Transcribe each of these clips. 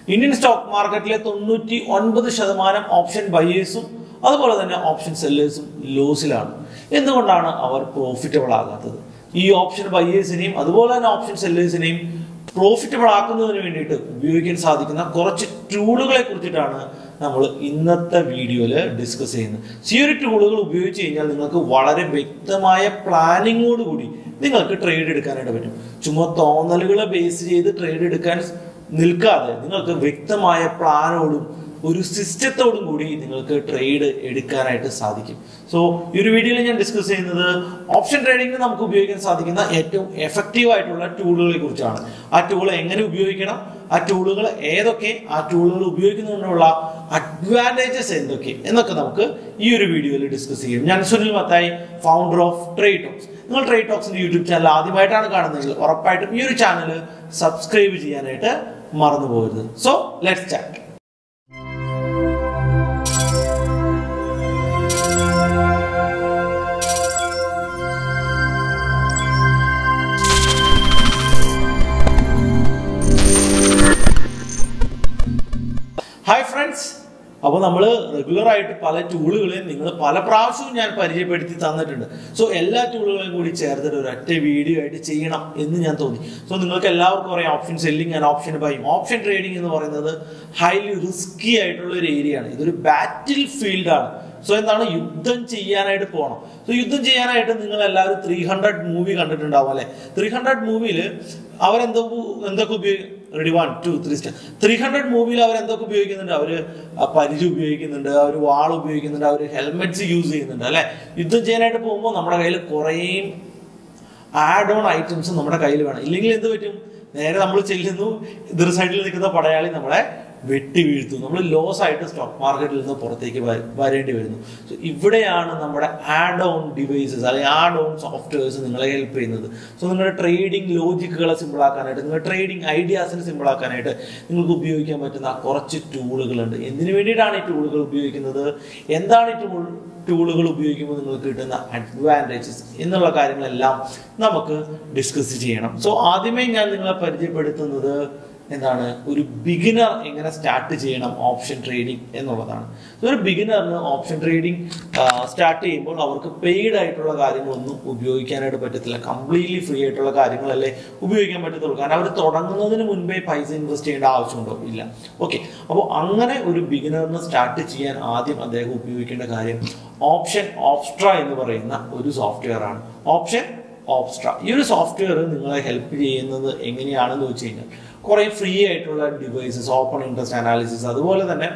Indian stock മാർക്കറ്റിലെ തൊണ്ണൂറ്റി ഒൻപത് ശതമാനം ഓപ്ഷൻ ബയേഴ്സും അതുപോലെ തന്നെ ഓപ്ഷൻ സെല്ലേഴ്സും ലോസിലാണ് എന്തുകൊണ്ടാണ് അവർ പ്രോഫിറ്റബിൾ ആകാത്തത് ഈ ഓപ്ഷൻ ബയേഴ്സിനെയും അതുപോലെ തന്നെ ഓപ്ഷൻ സെല്ലേഴ്സിനെയും പ്രോഫിറ്റബിൾ ആക്കുന്നതിന് വേണ്ടിയിട്ട് ഉപയോഗിക്കാൻ സാധിക്കുന്ന കുറച്ച് ടൂളുകളെ കുറിച്ചിട്ടാണ് നമ്മൾ ഇന്നത്തെ വീഡിയോയിൽ ഡിസ്കസ് ചെയ്യുന്നത് ഈ ഒരു ടൂളുകൾ ഉപയോഗിച്ച് കഴിഞ്ഞാൽ നിങ്ങൾക്ക് വളരെ വ്യക്തമായ പ്ലാനിങ്ങോട് കൂടി നിങ്ങൾക്ക് ട്രേഡ് എടുക്കാനായിട്ട് പറ്റും ചുമ്മാ തോന്നലുകളെ ബേസ് ചെയ്ത് ട്രേഡ് എടുക്കാൻ നിൽക്കാതെ നിങ്ങൾക്ക് വ്യക്തമായ പ്ലാനോടും ഒരു സിസ്റ്റത്തോടും കൂടി നിങ്ങൾക്ക് ട്രേഡ് എടുക്കാനായിട്ട് സാധിക്കും സോ ഈ ഒരു വീഡിയോയിൽ ഞാൻ ഡിസ്കസ് ചെയ്യുന്നത് ഓപ്ഷൻ ട്രേഡിംഗിന് നമുക്ക് ഉപയോഗിക്കാൻ സാധിക്കുന്ന ഏറ്റവും എഫക്റ്റീവ് ആയിട്ടുള്ള ടൂളുകളെ കുറിച്ചാണ് ആ ടൂൾ എങ്ങനെ ഉപയോഗിക്കണം ആ ടൂളുകൾ ഏതൊക്കെ ആ ടൂളുകൾ ഉപയോഗിക്കുന്നതുകൊണ്ടുള്ള അഡ്വാൻറ്റേജസ് എന്തൊക്കെ എന്നൊക്കെ നമുക്ക് ഈ ഒരു വീഡിയോയിൽ ഡിസ്കസ് ചെയ്യും ഞാൻ Sunil Mathai founder of Trade Talks നിങ്ങൾ ട്രേഡ് ടോക്സിന്റെ യൂട്യൂബ് ചാനൽ ആദ്യമായിട്ടാണ് കാണുന്നതെങ്കിൽ ഉറപ്പായിട്ടും ഈ ഒരു ചാനൽ സബ്സ്ക്രൈബ് ചെയ്യാനായിട്ട് മറന്നു പോകരുത് so let's start hi friends അപ്പോൾ നമ്മൾ റെഗുലർ ആയിട്ട് പല ടൂളുകളെയും നിങ്ങൾ പല പ്രാവശ്യവും ഞാൻ പരിചയപ്പെടുത്തി തന്നിട്ടുണ്ട് സോ എല്ലാ ടൂളുകളെയും കൂടി ചേർത്തിട്ട് ഒരു ഒറ്റ വീഡിയോ ആയിട്ട് ചെയ്യണം എന്ന് ഞാൻ തോന്നി സോ നിങ്ങൾക്ക് എല്ലാവർക്കും അറിയാം option selling and option buying option trading എന്ന് പറയുന്നത് ഹൈലി റിസ്കി ആയിട്ടുള്ള ഒരു ഏരിയ ആണ് ഇതൊരു ബാറ്റിൽ ഫീൽഡാണ് സോ എന്താണ് യുദ്ധം ചെയ്യാനായിട്ട് പോകണം സോ യുദ്ധം ചെയ്യാനായിട്ട് നിങ്ങൾ എല്ലാവരും ത്രീ ഹൺഡ്രഡ് മൂവി കണ്ടിട്ടുണ്ടാവും അല്ലെ ത്രീ ഹൺഡ്രഡ് മൂവിയിൽ അവരെന്തോ എന്തൊക്കെ ഉപയോഗിക്കും ready one two three star three hundred മൂവിയിൽ അവർ എന്തൊക്കെ ഉപയോഗിക്കുന്നുണ്ട് അവര് പരിചയം ഉപയോഗിക്കുന്നുണ്ട് അവർ വാൾ ഉപയോഗിക്കുന്നുണ്ട് അവർ ഹെൽമെറ്റ്സ് യൂസ് ചെയ്യുന്നുണ്ട് അല്ലെ യുദ്ധം ചെയ്യാനായിട്ട് പോകുമ്പോൾ നമ്മുടെ കയ്യിൽ കുറേ ആഡ് ഓൺ ഐറ്റംസ് നമ്മുടെ കയ്യിൽ വേണം ഇല്ലെങ്കിൽ എന്ത് പറ്റും നേരെ നമ്മൾ ചെല്ലുന്നു എതിർ സൈഡിൽ നിൽക്കുന്ന പടയാളി നമ്മളെ വെട്ടി വീഴ്ത്തും നമ്മൾ ലോസ് ആയിട്ട് സ്റ്റോക്ക് മാർക്കറ്റിൽ നിന്ന് പുറത്തേക്ക് വ- വരേണ്ടി വരുന്നു സോ ഇവിടെയാണ് നമ്മുടെ ആഡ് ഓൺ ഡിവൈസസ് അല്ലെങ്കിൽ ആഡ് ഓൺ സോഫ്റ്റ്വെയർസ് നിങ്ങളെ ഹെൽപ്പ് ചെയ്യുന്നത് സോ നിങ്ങളുടെ ട്രേഡിംഗ് ലോജിക്കുകളെ സിമ്പിൾ ആക്കാനായിട്ട് നിങ്ങളുടെ ട്രേഡിംഗ് ഐഡിയാസിനെ സിമ്പിൾ ആക്കാനായിട്ട് നിങ്ങൾക്ക് ഉപയോഗിക്കാൻ പറ്റുന്ന കുറച്ച് ടൂളുകളുണ്ട് എന്തിനു വേണ്ടിയിട്ടാണ് ഈ ടൂളുകൾ ഉപയോഗിക്കുന്നത് എന്താണ് ഈ ടൂൾ ടൂളുകൾ ഉപയോഗിക്കുമ്പോൾ നിങ്ങൾക്ക് കിട്ടുന്ന അഡ്വാൻറ്റേജസ് എന്നുള്ള കാര്യങ്ങളെല്ലാം നമുക്ക് ഡിസ്കസ് ചെയ്യണം സോ ആദ്യമേ ഞാൻ നിങ്ങളെ പരിചയപ്പെടുത്തുന്നത് എന്താണ് ഒരു ബിഗിനർ എങ്ങനെ സ്റ്റാർട്ട് ചെയ്യണം ഓപ്ഷൻ ട്രേഡിംഗ് എന്നുള്ളതാണ് So, ഒരു ബിഗിനറിന് ഓപ്ഷൻ ട്രേഡിംഗ് സ്റ്റാർട്ട് ചെയ്യുമ്പോൾ അവർക്ക് പെയ്ഡ് ആയിട്ടുള്ള കാര്യങ്ങളൊന്നും ഉപയോഗിക്കാനായിട്ട് പറ്റത്തില്ല കംപ്ലീറ്റ്ലി ഫ്രീ ആയിട്ടുള്ള കാര്യങ്ങളല്ലേ ഉപയോഗിക്കാൻ പറ്റത്തുള്ളൂ കാരണം അവർ തുടങ്ങുന്നതിന് മുൻപേ പൈസ ഇൻവെസ്റ്റ് ചെയ്യേണ്ട ആവശ്യമുണ്ടോ ഇല്ല ഓക്കെ അപ്പോൾ അങ്ങനെ ഒരു ബിഗിനറിന് സ്റ്റാർട്ട് ചെയ്യാൻ ആദ്യം അദ്ദേഹം ഉപയോഗിക്കേണ്ട കാര്യം ഓപ്ഷൻ ഓപ്സ്ട്ര എന്ന് പറയുന്ന ഒരു സോഫ്റ്റ്വെയർ ആണ് ഓപ്ഷൻ ഓപ്സ്ട്ര ഈ ഒരു സോഫ്റ്റ്വെയർ നിങ്ങളെ ഹെൽപ്പ് ചെയ്യുന്നത് എങ്ങനെയാണെന്ന് വെച്ച് കഴിഞ്ഞാൽ കുറേ ഫ്രീ ആയിട്ടുള്ള ഡിവൈസസ് ഓപ്പൺ ഇൻട്രസ്റ്റ് അനാലിസിസ് അതുപോലെ തന്നെ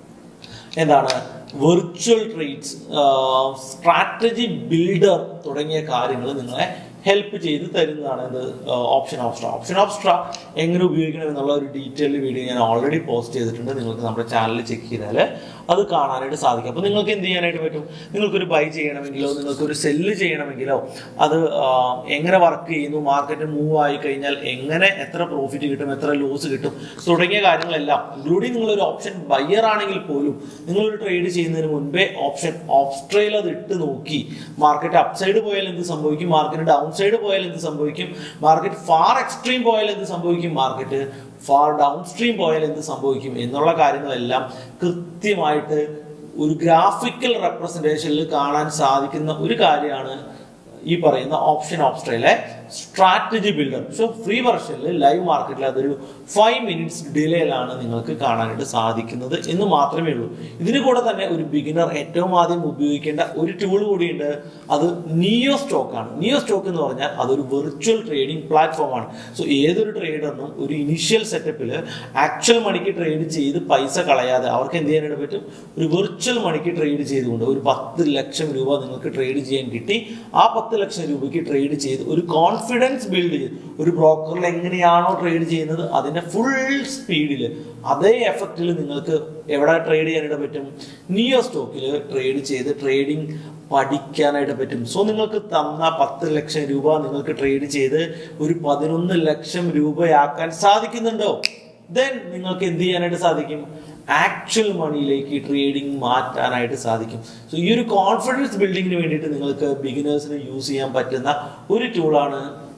എന്താണ് വെർച്വൽ ട്രേഡ്സ് സ്ട്രാറ്റജി ബിൽഡർ തുടങ്ങിയ കാര്യങ്ങൾ നിങ്ങളെ ഹെൽപ്പ് ചെയ്ത് തരുന്നതാണ് ഇത് ഓപ്ഷൻ ഓപ്സ്ട്ര ഓപ്ഷൻ ഓപ്സ്ട്ര എങ്ങനെ ഉപയോഗിക്കണം എന്നുള്ള ഒരു ഡീറ്റെയിൽ വീഡിയോ ഞാൻ ഓൾറെഡി പോസ്റ്റ് ചെയ്തിട്ടുണ്ട് നിങ്ങൾക്ക് നമ്മുടെ ചാനലിൽ ചെക്ക് ചെയ്താൽ അത് കാണാനായിട്ട് സാധിക്കും അപ്പോൾ നിങ്ങൾക്ക് എന്ത് ചെയ്യാനായിട്ട് പറ്റും നിങ്ങൾക്കൊരു ബൈ ചെയ്യണമെങ്കിലോ നിങ്ങൾക്കൊരു സെല്ല് ചെയ്യണമെങ്കിലോ അത് ആ, എങ്ങനെ വർക്ക് ചെയ്യുന്നു മാർക്കറ്റ് മൂവ് ആയി കഴിഞ്ഞാൽ എങ്ങനെ എത്ര പ്രോഫിറ്റ് കിട്ടും എത്ര ലോസ് കിട്ടും തുടങ്ങിയ കാര്യങ്ങളെല്ലാം ഇൻക്ലൂഡിങ് നിങ്ങളൊരു ഓപ്ഷൻ ബയ്യർ ആണെങ്കിൽ പോലും നിങ്ങളൊരു ട്രേഡ് ചെയ്യുന്നതിന് മുൻപേ ഓപ്ഷൻ ഓപ്സ്ട്രയിൽ അത് ഇട്ട് നോക്കി മാർക്കറ്റ് അപ്സൈഡ് പോയാൽ എന്ത് സംഭവിക്കും മാർക്കറ്റ് ഡൗൺ സൈഡ് പോയാൽ എന്ത് സംഭവിക്കും മാർക്കറ്റ് ഫാർ എക്സ്ട്രീം പോയാൽ എന്ത് സംഭവിക്കും മാർക്കറ്റ് ഫാർ ഡൗൺ സ്ട്രീം പോയാൽ എന്ത് സംഭവിക്കും എന്നുള്ള കാര്യങ്ങളെല്ലാം കൃത്യമായിട്ട് ഒരു ഗ്രാഫിക്കൽ റെപ്രസെന്റേഷനിൽ കാണാൻ സാധിക്കുന്ന ഒരു കാര്യമാണ് ഈ പറയുന്ന ഓപ്ഷൻ ഓപ്സ്ട്രയിലെ സ്ട്രാറ്റജി ബിൽഡർ സോ ഫ്രീ വെർഷനിൽ ലൈവ് മാർക്കറ്റിൽ അതൊരു ഫൈവ് മിനിറ്റ്സ് ഡിലേയിലാണ് നിങ്ങൾക്ക് കാണാനായിട്ട് സാധിക്കുന്നത് എന്ന് മാത്രമേ ഉള്ളൂ ഇതിന് കൂടെ തന്നെ ഒരു ബിഗിനർ ഏറ്റവും ആദ്യം ഉപയോഗിക്കേണ്ട ഒരു ടൂൾ കൂടിയുണ്ട് അത് നിയോ സ്റ്റോക്ക് ആണ് നിയോ സ്റ്റോക്ക് എന്ന് പറഞ്ഞാൽ അതൊരു വെർച്വൽ ട്രേഡിംഗ് പ്ലാറ്റ്ഫോം ആണ് സോ ഏതൊരു ട്രേഡറിനും ഒരു ഇനിഷ്യൽ സെറ്റപ്പിൽ ആക്ച്വൽ മണിക്ക് ട്രേഡ് ചെയ്ത് പൈസ കളയാതെ അവർക്ക് എന്ത് ചെയ്യാനായിട്ട് പറ്റും ഒരു വെർച്വൽ മണിക്ക് ട്രേഡ് ചെയ്തുകൊണ്ട് ഒരു പത്ത് ലക്ഷം രൂപ നിങ്ങൾക്ക് ട്രേഡ് ചെയ്യാൻ കിട്ടി ആ പത്ത് ലക്ഷം രൂപയ്ക്ക് ട്രേഡ് ചെയ്ത് ഒരു കോൺഫിഡൻസ് ബിൽഡ് ചെയ്ത് ഒരു ബ്രോക്കറിൽ എങ്ങനെയാണോ ട്രേഡ് ചെയ്യുന്നത് അതിന്റെ ഫുൾ സ്പീഡിൽ അതേ എഫക്റ്റിൽ നിങ്ങൾക്ക് എവിടെ ട്രേഡ് ചെയ്യാനായിട്ട് പറ്റും നിയോ സ്റ്റോക്കിൽ ട്രേഡ് ചെയ്ത് ട്രേഡിംഗ് പഠിക്കാനായിട്ട് പറ്റും സോ നിങ്ങൾക്ക് തന്ന പത്ത് ലക്ഷം രൂപ നിങ്ങൾക്ക് ട്രേഡ് ചെയ്ത് ഒരു പതിനൊന്ന് ലക്ഷം രൂപയാക്കാൻ സാധിക്കുന്നുണ്ടോ ദെൻ നിങ്ങൾക്ക് എന്ത് ചെയ്യാനായിട്ട് സാധിക്കും ആക്ച്വൽ മണിയിലേക്ക് ട്രേഡിംഗ് മാറ്റാനായിട്ട് സാധിക്കും സോ ഈ ഒരു കോൺഫിഡൻസ് ബിൽഡിങ്ങിന് വേണ്ടിയിട്ട് നിങ്ങൾക്ക് ബിഗിനേഴ്സിന് യൂസ് ചെയ്യാൻ പറ്റുന്ന ഒരു ടൂളാണ്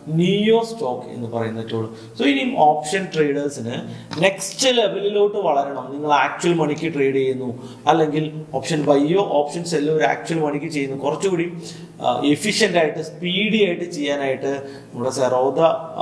നിയോ സ്റ്റോക്ക് എന്ന് പറയുന്ന ടൂൾ സോ ഇനിയും ഓപ്ഷൻ ട്രേഡേഴ്സിന് നെക്സ്റ്റ് ലെവലിലോട്ട് വളരണം നിങ്ങൾ ആക്ച്വൽ മണിക്ക് ട്രേഡ് ചെയ്യുന്നു അല്ലെങ്കിൽ ഓപ്ഷൻ ബൈയോ ഓപ്ഷൻ സെല്ലോ ഒരു ആക്ച്വൽ മണിക്ക് ചെയ്യുന്നു കുറച്ചുകൂടി എഫിഷ്യൻ്റ് ആയിട്ട് സ്പീഡി ആയിട്ട് ചെയ്യാനായിട്ട് നമ്മുടെ സെറോദ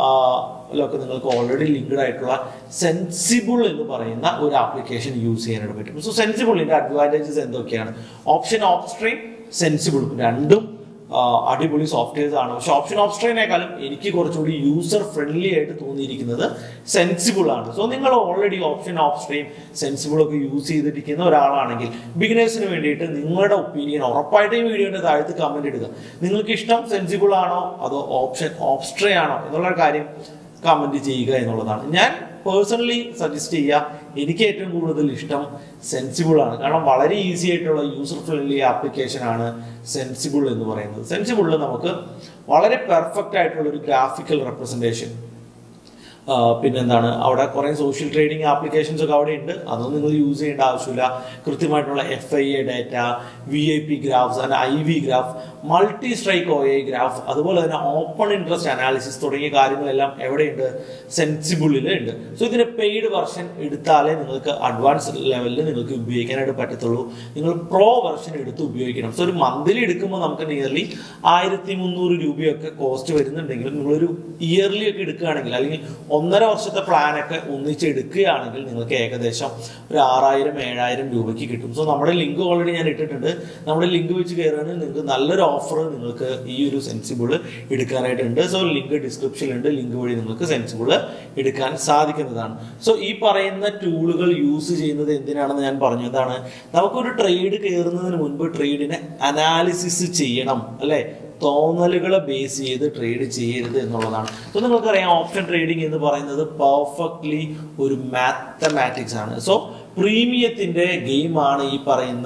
ലൊക്കെ നിങ്ങൾക്ക് ഓൾറെഡി ലിങ്ക്ഡ് ആയിട്ടുള്ള സെൻസിബിൾ എന്ന് പറയുന്ന ഒരു ആപ്ലിക്കേഷൻ യൂസ് ചെയ്യാനായിട്ട് പറ്റും സോ സെൻസിബിളിന്റെ അഡ്വാൻറ്റേജസ് എന്തൊക്കെയാണ് ഓപ്ഷൻ ഓപ്സ്ട്രീം സെൻസിബിൾ രണ്ടും ആ, അടിപൊളി സോഫ്റ്റ്വെയർസ് ആണ് പക്ഷെ ഓപ്ഷൻ ഓപ്സ്ട്രീനേക്കാളും എനിക്ക് കുറച്ചുകൂടി യൂസർ ഫ്രണ്ട്ലി ആയിട്ട് തോന്നിയിരിക്കുന്നത് സെൻസിബിൾ ആണ് സോ നിങ്ങൾ ഓൾറെഡി ഓപ്ഷൻ ഓപ്സ്ട്രീം സെൻസിബിൾ ഒക്കെ യൂസ് ചെയ്തിരിക്കുന്ന ഒരാളാണെങ്കിൽ ബിഗിനേഴ്സിന് വേണ്ടിയിട്ട് നിങ്ങളുടെ ഒപ്പീനിയൻ ഉറപ്പായിട്ടും ഈ വീഡിയോയുടെ താഴത്ത് കമന്റ് ഇടുക നിങ്ങൾക്ക് ഇഷ്ടം സെൻസിബിൾ ആണോ അതോ ഓപ്ഷൻ ഓപ്സ്ട്രേ ആണോ എന്നുള്ള കാര്യം കമന്റ് ചെയ്യുക എന്നുള്ളതാണ് ഞാൻ പേഴ്സണലി സജസ്റ്റ് ചെയ്യുക എനിക്ക് ഏറ്റവും കൂടുതൽ ഇഷ്ടം സെൻസിബിൾ ആണ് കാരണം വളരെ ഈസി ആയിട്ടുള്ള യൂസർ ഫ്രണ്ട്ലി ആപ്ലിക്കേഷൻ ആണ് സെൻസിബിൾ എന്ന് പറയുന്നത് സെൻസിബിളിൽ നമുക്ക് വളരെ പെർഫെക്റ്റ് ആയിട്ടുള്ള ഒരു ഗ്രാഫിക്കൽ റെപ്രസെൻറ്റേഷൻ പിന്നെന്താണ് അവിടെ കുറേ സോഷ്യൽ ട്രേഡിംഗ് ആപ്ലിക്കേഷൻസ് ഒക്കെ അവിടെ ഉണ്ട് അതൊന്നും നിങ്ങൾ യൂസ് ചെയ്യേണ്ട ആവശ്യമില്ല കൃത്യമായിട്ടുള്ള F I A data V I P graphs അങ്ങനെ I V graph multi strike O A graph അതുപോലെ തന്നെ ഓപ്പൺ ഇൻട്രസ്റ്റ് അനാലിസിസ് തുടങ്ങിയ കാര്യങ്ങളെല്ലാം എവിടെയുണ്ട് സെൻസിബിളിൽ ഉണ്ട് സോ ഇതിന്റെ പെയ്ഡ് വെർഷൻ എടുത്താലേ നിങ്ങൾക്ക് അഡ്വാൻസ് ലെവലിൽ നിങ്ങൾക്ക് ഉപയോഗിക്കാനായിട്ട് പറ്റത്തുള്ളൂ നിങ്ങൾ പ്രോ വെർഷൻ എടുത്ത് ഉപയോഗിക്കണം സോ ഒരു മന്ത്ലി എടുക്കുമ്പോൾ നമുക്ക് നിയർലി ആയിരത്തി മുന്നൂറ് രൂപയൊക്കെ കോസ്റ്റ് വരുന്നുണ്ടെങ്കിലും നിങ്ങളൊരു ഇയർലി ഒക്കെ എടുക്കുകയാണെങ്കിൽ അല്ലെങ്കിൽ ഒന്നര വർഷത്തെ പ്ലാൻ ഒക്കെ ഒന്നിച്ച് എടുക്കുകയാണെങ്കിൽ നിങ്ങൾക്ക് ഏകദേശം ഒരു ആറായിരം ഏഴായിരം രൂപയ്ക്ക് കിട്ടും സോ നമ്മുടെ ലിങ്ക് ഓൾറെഡി ഞാൻ ഇട്ടിട്ടുണ്ട് നമ്മുടെ ലിങ്ക് വെച്ച് കയറുകയാണെങ്കിൽ നിങ്ങൾക്ക് നല്ലൊരു ഓഫർ നിങ്ങൾക്ക് ഈ ഒരു സെൻസിബിൾ എടുക്കാനായിട്ടുണ്ട് സോ ലിങ്ക് ഡിസ്ക്രിപ്ഷനിലുണ്ട് ലിങ്ക് വഴി നിങ്ങൾക്ക് സെൻസിബിൾ എടുക്കാൻ സാധിക്കുന്നതാണ് സോ ഈ പറയുന്ന ടൂളുകൾ യൂസ് ചെയ്യുന്നത് എന്തിനാണെന്ന് ഞാൻ പറഞ്ഞു എന്താണ് നമുക്കൊരു ട്രേഡ് കയറുന്നതിന് മുൻപ് ട്രേഡിനെ അനാലിസിസ് ചെയ്യണം അല്ലേ തോന്നലുകളെ ബേസ് ചെയ്ത് ട്രേഡ് ചെയ്യരുത് എന്നുള്ളതാണ് സോ നിങ്ങൾക്കറിയാം ഓപ്ഷൻ ട്രേഡിംഗ് എന്ന് പറയുന്നത് പെർഫെക്റ്റ്ലി ഒരു മാത്തമാറ്റിക്സ് ആണ് സോ പ്രീമിയത്തിന്റെ ഗെയിമാണ് ഈ പറയുന്ന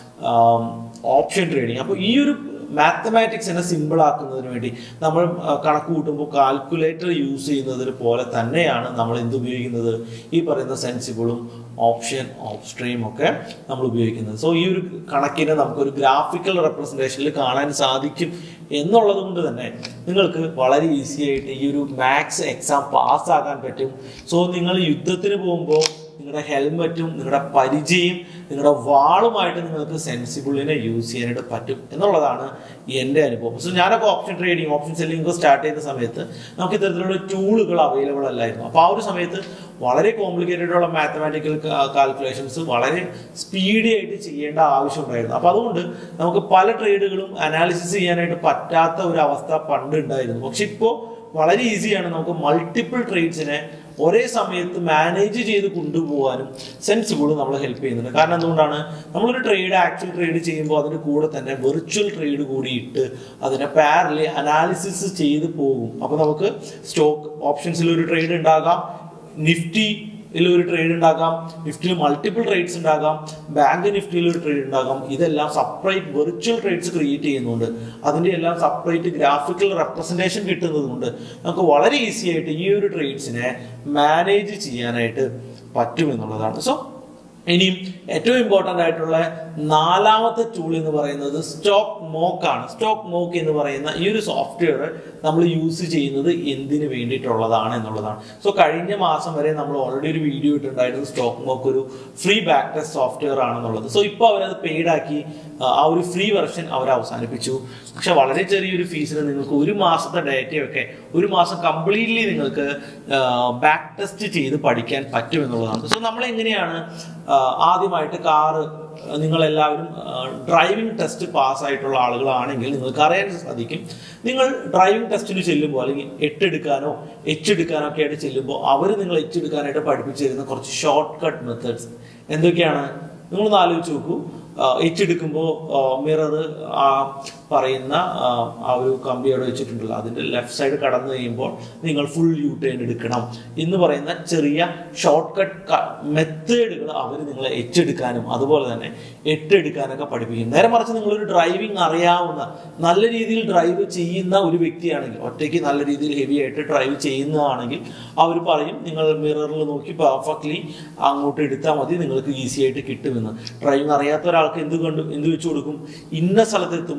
ഓപ്ഷൻ ട്രേഡിംഗ് അപ്പോൾ ഈ ഒരു മാത്തമാറ്റിക്സിനെ സിമ്പിൾ ആക്കുന്നതിന് വേണ്ടി നമ്മൾ ആ, കണക്ക് കൂട്ടുമ്പോൾ കാൽക്കുലേറ്റർ യൂസ് ചെയ്യുന്നതിന് പോലെ തന്നെയാണ് നമ്മൾ എന്ത് ഉപയോഗിക്കുന്നത് ഈ പറയുന്ന സെൻസിബിളും ഓപ്ഷൻ ഓപ്സ്ട്രീം ഒക്കെ നമ്മൾ ഉപയോഗിക്കുന്നത് സോ ഈ ഒരു കണക്കിനെ നമുക്കൊരു ഗ്രാഫിക്കൽ റെപ്രസെൻറ്റേഷനിൽ കാണാൻ സാധിക്കും എന്നുള്ളത് കൊണ്ട് തന്നെ നിങ്ങൾക്ക് വളരെ ഈസി ആയിട്ട് ഈ ഒരു മാത്സ് എക്സാം പാസ്സാക്കാൻ പറ്റും സോ നിങ്ങൾ യുദ്ധത്തിന് പോകുമ്പോൾ നിങ്ങളുടെ ഹെൽമറ്റും നിങ്ങളുടെ പരിചയം നിങ്ങളുടെ വാളുമായിട്ട് നിങ്ങൾക്ക് സെൻസിബിളിനെ യൂസ് ചെയ്യാനായിട്ട് പറ്റും എന്നുള്ളതാണ് എൻ്റെ അനുഭവം സോ ഞാനൊക്കെ ഓപ്ഷൻ ട്രേഡിംഗ് ഓപ്ഷൻ സെല്ലിംഗ് ഒക്കെ സ്റ്റാർട്ട് ചെയ്യുന്ന സമയത്ത് നമുക്ക് ഇത്തരത്തിലുള്ള ടൂളുകൾ അവൈലബിൾ അല്ലായിരുന്നു അപ്പോൾ ആ ഒരു സമയത്ത് വളരെ കോംപ്ലിക്കേറ്റഡ് ഉള്ള മാത്തമാറ്റിക്കൽ കാൽക്കുലേഷൻസ് വളരെ സ്പീഡി ആയിട്ട് ചെയ്യേണ്ട ആവശ്യമുണ്ടായിരുന്നു അപ്പോൾ അതുകൊണ്ട് നമുക്ക് പല ട്രേഡുകളും അനാലിസിസ് ചെയ്യാനായിട്ട് പറ്റാത്ത ഒരു അവസ്ഥ പണ്ട് ഉണ്ടായിരുന്നു പക്ഷെ ഇപ്പോൾ വളരെ ഈസിയാണ് നമുക്ക് മൾട്ടിപ്പിൾ ട്രേഡ്സിനെ ഒരേ സമയത്ത് മാനേജ് ചെയ്ത് കൊണ്ടുപോകാനും സെൻസിബിൾ നമ്മളെ ഹെൽപ്പ് ചെയ്യുന്നുണ്ട് കാരണം എന്തുകൊണ്ടാണ് നമ്മളൊരു ട്രേഡ് ആക്ച്വൽ ട്രേഡ് ചെയ്യുമ്പോൾ അതിന് കൂടെ തന്നെ വെർച്വൽ ട്രേഡ് കൂടി ഇട്ട് അതിനെ പാരലി അനാലിസിസ് ചെയ്ത് പോകും അപ്പോൾ നമുക്ക് സ്റ്റോക്ക് ഓപ്ഷൻസിൽ ഒരു ട്രേഡ് ഉണ്ടാകാം നിഫ്റ്റി ഇതിൽ ഒരു ട്രേഡ് ഉണ്ടാകാം നിഫ്റ്റിയിൽ മൾട്ടിപ്പിൾ ട്രേഡ്സ് ഉണ്ടാകാം ബാങ്ക് നിഫ്റ്റിയിൽ ഒരു ട്രേഡ് ഉണ്ടാകാം ഇതെല്ലാം സെപ്പറേറ്റ് വെർച്വൽ ട്രേഡ്സ് ക്രിയേറ്റ് ചെയ്യുന്നുണ്ട് അതിന്റെ എല്ലാം സെപ്പറേറ്റ് ഗ്രാഫിക്കൽ റെപ്രസെന്റേഷൻ കിട്ടുന്നത് കൊണ്ട് നമുക്ക് വളരെ ഈസി ആയിട്ട് ഈ ഒരു ട്രേഡ്സിനെ മാനേജ് ചെയ്യാനായിട്ട് പറ്റും എന്നുള്ളതാണ് സോ ഇനിയും ഏറ്റവും ഇമ്പോർട്ടൻ്റ് ആയിട്ടുള്ള നാലാമത്തെ ടൂൾ എന്ന് പറയുന്നത് സ്റ്റോക്ക് മോക്ക് ആണ് സ്റ്റോക്ക് മോക്ക് എന്ന് പറയുന്ന ഈ ഒരു സോഫ്റ്റ്വെയർ നമ്മൾ യൂസ് ചെയ്യുന്നത് എന്തിനു വേണ്ടിയിട്ടുള്ളതാണ് എന്നുള്ളതാണ് സോ കഴിഞ്ഞ മാസം വരെ നമ്മൾ ഓൾറെഡി ഒരു വീഡിയോ ഇട്ടിട്ടുണ്ടായിരുന്നു സ്റ്റോക്ക് മോക്ക് ഒരു ഫ്രീ ബാക്ക് ടെസ്റ്റ് സോഫ്റ്റ്വെയർ ആണെന്നുള്ളത് സോ ഇപ്പോൾ അവരത് പെയ്ഡ് ആക്കി ആ, ആ ഒരു ഫ്രീ വെർഷൻ അവർ അവസാനിപ്പിച്ചു പക്ഷെ വളരെ ചെറിയൊരു ഫീസിന് നിങ്ങൾക്ക് ഒരു മാസത്തെ ഡേറ്റയൊക്കെ ഒരു മാസം കംപ്ലീറ്റ്ലി നിങ്ങൾക്ക് ബാക്ക് ടെസ്റ്റ് ചെയ്ത് പഠിക്കാൻ പറ്റും എന്നുള്ളതാണ് സോ നമ്മൾ എങ്ങനെയാണ് ആ, ആദ്യമായിട്ട് കാറ് നിങ്ങൾ എല്ലാവരും ഡ്രൈവിംഗ് ടെസ്റ്റ് പാസ്സായിട്ടുള്ള ആളുകളാണെങ്കിൽ നിങ്ങൾക്ക് അറിയാൻ സാധിക്കും നിങ്ങൾ ഡ്രൈവിംഗ് ടെസ്റ്റിന് ചെല്ലുമ്പോൾ അല്ലെങ്കിൽ എട്ട് എടുക്കാനോ എച്ച് എടുക്കാനോ ഒക്കെ ആയിട്ട് ചെല്ലുമ്പോൾ അവർ നിങ്ങൾ എച്ച് എടുക്കാനായിട്ട് പഠിപ്പിച്ചു തരുന്ന കുറച്ച് ഷോർട്ട് കട്ട് മെത്തേഡ്സ് എന്തൊക്കെയാണ് നിങ്ങളൊന്ന് ആലോചിച്ച് നോക്കൂ എച്ച് എടുക്കുമ്പോൾ മിറർ ആ പറയുന്ന ആ, ആ ഒരു കമ്പി അവിടെ വെച്ചിട്ടുണ്ടല്ലോ അതിന്റെ ലെഫ്റ്റ് സൈഡ് കടന്നു കഴിയുമ്പോൾ നിങ്ങൾ ഫുൾ യൂ ടേൺ എടുക്കണം എന്ന് പറയുന്ന ചെറിയ ഷോർട്ട് കട്ട് മെത്തേഡുകൾ അവർ നിങ്ങളെ എച്ച് എടുക്കാനും അതുപോലെ തന്നെ എട്ട് എടുക്കാനൊക്കെ പഠിപ്പിക്കും നേരെ മറിച്ച് നിങ്ങളൊരു ഡ്രൈവിംഗ് അറിയാവുന്ന നല്ല രീതിയിൽ ഡ്രൈവ് ചെയ്യുന്ന ഒരു വ്യക്തിയാണെങ്കിൽ ഒറ്റയ്ക്ക് നല്ല രീതിയിൽ ഹെവി ആയിട്ട് ഡ്രൈവ് ചെയ്യുന്നതാണെങ്കിൽ അവർ പറയും നിങ്ങൾ മിററിൽ നോക്കി പെർഫെക്റ്റ്ലി അങ്ങോട്ട് എടുത്താൽ മതി നിങ്ങൾക്ക് ഈസി ആയിട്ട് കിട്ടുമെന്ന് ഡ്രൈവിംഗ് അറിയാത്ത ഒരാൾക്ക് എന്ത് കണ്ടു എന്ത് വെച്ച് കൊടുക്കും ഇന്ന സ്ഥലത്ത് എത്തുമ്പോൾ നിങ്ങൾ യു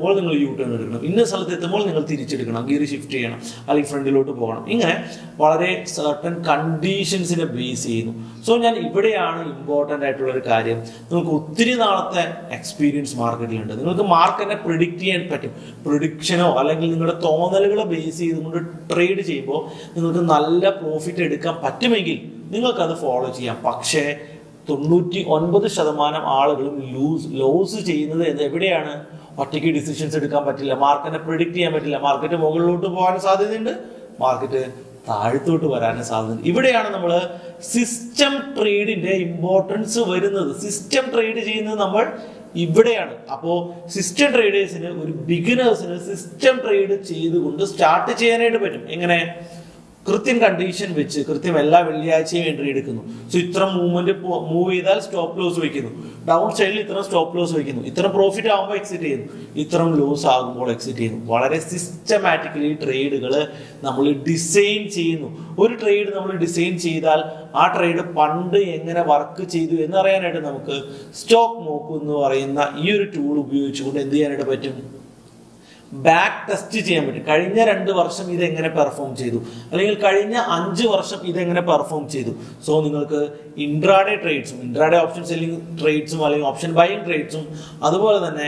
യു ടേൺ എടുക്കണം ഇന്ന സ്ഥലത്ത് എത്തുമ്പോൾ നിങ്ങൾ തിരിച്ചെടുക്കണം ഗിയർ ഷിഫ്റ്റ് ചെയ്യണം അല്ലെങ്കിൽ ഫ്രണ്ടിലോട്ട് പോകണം ഇങ്ങനെ വളരെ സർട്ടൺ കണ്ടീഷൻസിനെ ബേസ് ചെയ്യുന്നു സോ ഞാൻ ഇവിടെയാണ് ഇമ്പോർട്ടൻ്റ് ആയിട്ടുള്ള ഒരു കാര്യം നിങ്ങൾക്ക് ഒത്തിരി നാളത്തെ എക്സ്പീരിയൻസ് മാർക്കറ്റിലുണ്ട് നിങ്ങൾക്ക് മാർക്കറ്റിനെ പ്രിഡിക്റ്റ് ചെയ്യാൻ പറ്റും പ്രിഡിക്ഷനോ അല്ലെങ്കിൽ നിങ്ങളുടെ തോന്നലുകളെ ബേസ് ചെയ്തുകൊണ്ട് ട്രേഡ് ചെയ്യുമ്പോൾ നിങ്ങൾക്ക് നല്ല പ്രോഫിറ്റ് എടുക്കാൻ പറ്റുമെങ്കിൽ നിങ്ങൾക്കത് ഫോളോ ചെയ്യാം പക്ഷേ തൊണ്ണൂറ്റി ഒൻപത് ശതമാനം ആളുകളും ലൂസ് ലോസ് ചെയ്യുന്നത് എന്ന് എവിടെയാണ് ഒറ്റയ്ക്ക് ഡിസിഷൻസ് എടുക്കാൻ പറ്റില്ല മാർക്കറ്റിനെ പ്രിഡിക്റ്റ് ചെയ്യാൻ പറ്റില്ല മാർക്കറ്റ് മുകളിലോട്ട് പോകാൻ സാധ്യതയുണ്ട് മാർക്കറ്റ് താഴത്തോട്ട് വരാനും സാധ്യതയുണ്ട് ഇവിടെയാണ് നമ്മൾ സിസ്റ്റം ട്രേഡിന്റെ ഇമ്പോർട്ടൻസ് വരുന്നത് സിസ്റ്റം ട്രേഡ് ചെയ്യുന്നത് നമ്മൾ ഇവിടെയാണ് അപ്പോൾ സിസ്റ്റം ട്രേഡേഴ്സിന് ഒരു ബിഗിനേഴ്സിന് സിസ്റ്റം ട്രേഡ് ചെയ്തുകൊണ്ട് സ്റ്റാർട്ട് ചെയ്യാനായിട്ട് പറ്റും എങ്ങനെ കൃത്യം കണ്ടീഷൻ വെച്ച് കൃത്യം എല്ലാ വെള്ളിയാഴ്ചയും എൻട്രി എടുക്കുന്നു സോ ഇത്ര മൂവ്മെന്റ് മൂവ് ചെയ്താൽ സ്റ്റോപ്പ് ലോസ് വെക്കുന്നു ഡൗൺ സൈഡിൽ ഇത്ര സ്റ്റോപ്പ് ലോസ് വെക്കുന്നു ഇത്ര പ്രോഫിറ്റ് ആകുമ്പോൾ എക്സിറ്റ് ചെയ്യുന്നു ഇത്തരം ലോസ് ആകുമ്പോൾ എക്സിറ്റ് ചെയ്യുന്നു വളരെ സിസ്റ്റമാറ്റിക്കലി ട്രേഡുകൾ നമ്മൾ ഡിസൈൻ ചെയ്യുന്നു ഒരു ട്രേഡ് നമ്മൾ ഡിസൈൻ ചെയ്താൽ ആ ട്രേഡ് പണ്ട് എങ്ങനെ വർക്ക് ചെയ്തു എന്നറിയാനായിട്ട് നമുക്ക് സ്റ്റോക്ക് മോക്ക് എന്ന് പറയുന്ന ഈ ഒരു ടൂൾ ഉപയോഗിച്ചുകൊണ്ട് എന്ത് ചെയ്യാനായിട്ട് പറ്റും ബാക്ക് ടെസ്റ്റ് ചെയ്യാൻ പറ്റും കഴിഞ്ഞ രണ്ട് വർഷം ഇത് എങ്ങനെ പെർഫോം ചെയ്തു അല്ലെങ്കിൽ കഴിഞ്ഞ അഞ്ച് വർഷം ഇത് എങ്ങനെ പെർഫോം ചെയ്തു സോ നിങ്ങൾക്ക് ഇൻട്രാഡേ ട്രേഡ്സും ഇൻട്രാഡേ ഓപ്ഷൻ സെല്ലിംഗ് ട്രേഡ്സും അല്ലെങ്കിൽ ഓപ്ഷൻ ബൈയിങ് ട്രേഡ്സും അതുപോലെ തന്നെ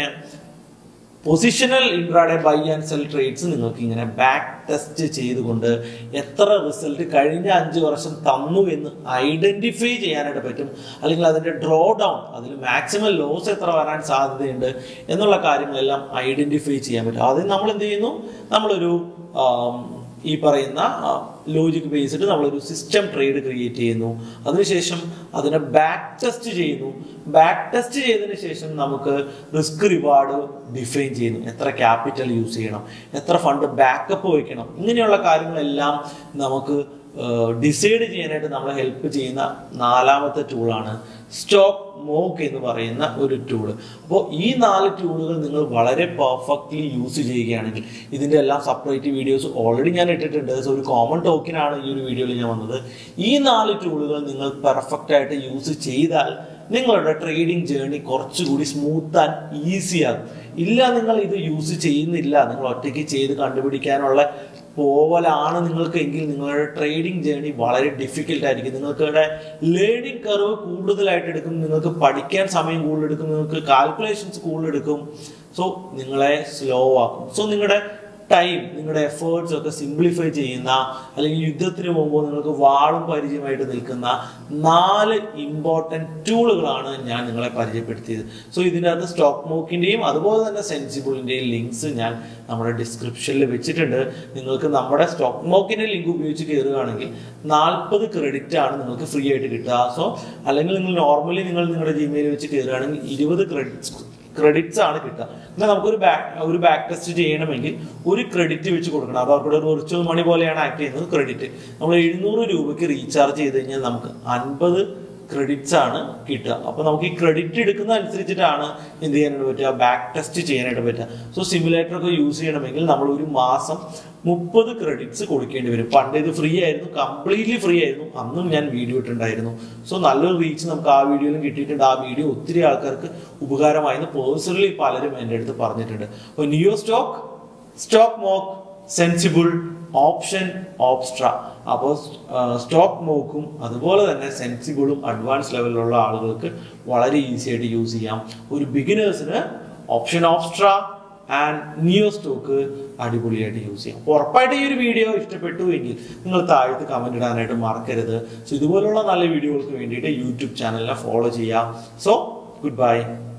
positional intraday buy and sell trades നിങ്ങൾക്ക് ഇങ്ങനെ ബാക്ക് ടെസ്റ്റ് ചെയ്തുകൊണ്ട് എത്ര റിസൾട്ട് കഴിഞ്ഞ അഞ്ച് വർഷം തന്നു എന്ന് ഐഡന്റിഫൈ ചെയ്യാനായിട്ട് പറ്റും അല്ലെങ്കിൽ അതിന്റെ ഡ്രോ ഡൗൺ അതിൽ മാക്സിമം ലോസ് എത്ര വരാൻ സാധ്യതയുണ്ട് എന്നുള്ള കാര്യങ്ങളെല്ലാം ഐഡന്റിഫൈ ചെയ്യാൻ പറ്റും അതിന് നമ്മൾ എന്ത് ചെയ്യുന്നു നമ്മളൊരു ആം, ഈ പറയുന്ന ലോജിക് ബേസ്ഡ് നമ്മളൊരു സിസ്റ്റം ട്രേഡ് ക്രിയേറ്റ് ചെയ്യുന്നു അതിനുശേഷം അതിനെ ബാക്ക് ടെസ്റ്റ് ചെയ്യുന്നു ബാക്ക് ടെസ്റ്റ് ചെയ്തതിന് ശേഷം നമുക്ക് റിസ്ക് റിവാർഡ് ഡിഫൈൻ ചെയ്യുന്നു എത്ര ക്യാപിറ്റൽ യൂസ് ചെയ്യണം എത്ര ഫണ്ട് ബാക്കപ്പ് വയ്ക്കണം ഇങ്ങനെയുള്ള കാര്യങ്ങളെല്ലാം നമുക്ക് ഡിസൈഡ് ചെയ്യാനായിട്ട് നമ്മളെ ഹെൽപ്പ് ചെയ്യുന്ന നാലാമത്തെ ടൂളാണ് സ്റ്റോക്ക് മോക്ക് എന്ന് പറയുന്ന ഒരു ടൂള് അപ്പോൾ ഈ നാല് ടൂളുകൾ നിങ്ങൾ വളരെ പെർഫെക്റ്റ്ലി യൂസ് ചെയ്യുകയാണെങ്കിൽ ഇതിൻ്റെ എല്ലാം സെപ്പറേറ്റ് വീഡിയോസ് ഓൾറെഡി ഞാൻ ഇട്ടിട്ടുണ്ട് സോ ഒരു കോമൺ ടോക്കിനാണ് ഈ ഒരു വീഡിയോയിൽ ഞാൻ വന്നത് ഈ നാല് ടൂളുകൾ നിങ്ങൾ പെർഫെക്റ്റ് ആയിട്ട് യൂസ് ചെയ്താൽ നിങ്ങളുടെ ട്രേഡിംഗ് ജേർണി കുറച്ചുകൂടി സ്മൂത്ത് ആൻഡ് ഈസി ആകും ഇല്ല നിങ്ങൾ ഇത് യൂസ് ചെയ്യുന്നില്ല നിങ്ങൾ ഒറ്റയ്ക്ക് ചെയ്ത് കണ്ടുപിടിക്കാനുള്ള പോവലാണ് നിങ്ങൾക്ക് എങ്കിൽ നിങ്ങളുടെ ട്രേഡിംഗ് ജേർണി വളരെ ഡിഫിക്കൽട്ട് ആയിരിക്കും നിങ്ങൾക്കിവിടെ ലേണിംഗ് കർവ് കൂടുതലായിട്ട് എടുക്കും നിങ്ങൾക്ക് പഠിക്കാൻ സമയം കൂടുതൽ എടുക്കും നിങ്ങൾക്ക് കാൽക്കുലേഷൻസ് കൂടുതൽ എടുക്കും സോ നിങ്ങളെ സ്ലോ ആക്കും സോ നിങ്ങളുടെ ടൈം നിങ്ങളുടെ എഫേർട്സ് ഒക്കെ സിംപ്ലിഫൈ ചെയ്യുന്ന അല്ലെങ്കിൽ യുദ്ധത്തിന് പോകുമ്പോൾ നിങ്ങൾക്ക് വാളും പരിചയമായിട്ട് നിൽക്കുന്ന നാല് ഇമ്പോർട്ടൻറ്റ് ടൂളുകളാണ് ഞാൻ നിങ്ങളെ പരിചയപ്പെടുത്തിയത് സോ ഇതിൻ്റെ അകത്ത് സ്റ്റോക്ക് മോക്കിൻ്റെയും അതുപോലെ തന്നെ സെൻസിബിളിൻ്റെയും ലിങ്ക്സ് ഞാൻ നമ്മുടെ ഡിസ്ക്രിപ്ഷനിൽ വെച്ചിട്ടുണ്ട് നിങ്ങൾക്ക് നമ്മുടെ സ്റ്റോക്ക് മോക്കിൻ്റെ ലിങ്ക് ഉപയോഗിച്ച് കയറുകയാണെങ്കിൽ നാൽപ്പത് ക്രെഡിറ്റ് ആണ് നിങ്ങൾക്ക് ഫ്രീ ആയിട്ട് കിട്ടുക സോ അല്ലെങ്കിൽ നിങ്ങൾ നോർമലി നിങ്ങൾ നിങ്ങളുടെ ജിമെയിൽ വെച്ച് കയറുകയാണെങ്കിൽ ഇരുപത് ക്രെഡിറ്റ്സ് ക്രെഡിറ്റ്സ് ആണ് കിട്ടുക എന്നാൽ നമുക്കൊരു ബാക്ക് ഒരു ബാക്ക് ടെസ്റ്റ് ചെയ്യണമെങ്കിൽ ഒരു ക്രെഡിറ്റ് വെച്ച് കൊടുക്കണം അത് അവർക്കുടെ ഒരു വിർച്വൽ മണി പോലെയാണ് ആക്ട് ചെയ്യുന്നത് ക്രെഡിറ്റ് നമ്മൾ എഴുന്നൂറ് രൂപയ്ക്ക് റീചാർജ് ചെയ്ത് കഴിഞ്ഞാൽ നമുക്ക് അൻപത് ക്രെഡിറ്റ്സ് ആണ് കിട്ടുക അപ്പൊ നമുക്ക് ഈ ക്രെഡിറ്റ് എടുക്കുന്ന അനുസരിച്ചിട്ടാണ് എന്ത് ചെയ്യാനായിട്ട് പറ്റുക ബാക്ക് ടെസ്റ്റ് ചെയ്യാനായിട്ട് പറ്റുക സോ സിമുലേറ്റർ ഒക്കെ യൂസ് ചെയ്യണമെങ്കിൽ നമ്മൾ ഒരു മാസം മുപ്പത് ക്രെഡിറ്റ്സ് കൊടുക്കേണ്ടി വരും പണ്ട് ഇത് ഫ്രീ ആയിരുന്നു കംപ്ലീറ്റ്ലി ഫ്രീ ആയിരുന്നു അന്നും ഞാൻ വീഡിയോ ഇട്ടുണ്ടായിരുന്നു സോ നല്ലൊരു റീച്ച് നമുക്ക് ആ വീഡിയോയിലും കിട്ടിയിട്ടുണ്ട് ആ വീഡിയോ ഒത്തിരി ആൾക്കാർക്ക് ഉപകാരമായെന്ന് പേഴ്സണലി പലരും എൻ്റെ അടുത്ത് പറഞ്ഞിട്ടുണ്ട് അപ്പോൾ Neo Stock Stock Mock Sensibull Option Opstra അപ്പോൾ സ്റ്റോക്ക് മോക്കും അതുപോലെ തന്നെ സെൻസിബിളും അഡ്വാൻസ് ലെവലിലുള്ള ആളുകൾക്ക് വളരെ ഈസി ആയിട്ട് യൂസ് ചെയ്യാം ഒരു ബിഗിനേഴ്സിന് Option Opstra and Neo Stock അടിപൊളിയായിട്ട് യൂസ് ചെയ്യാം അപ്പോൾ ഉറപ്പായിട്ട് ഈ ഒരു വീഡിയോ ഇഷ്ടപ്പെട്ടു എങ്കിൽ നിങ്ങൾ താഴത്ത് കമന്റ് ഇടാനായിട്ട് മറക്കരുത് സോ ഇതുപോലുള്ള നല്ല വീഡിയോകൾക്ക് വേണ്ടിയിട്ട് യൂട്യൂബ് ചാനലിനെ ഫോളോ ചെയ്യാം സോ ഗുഡ് ബൈ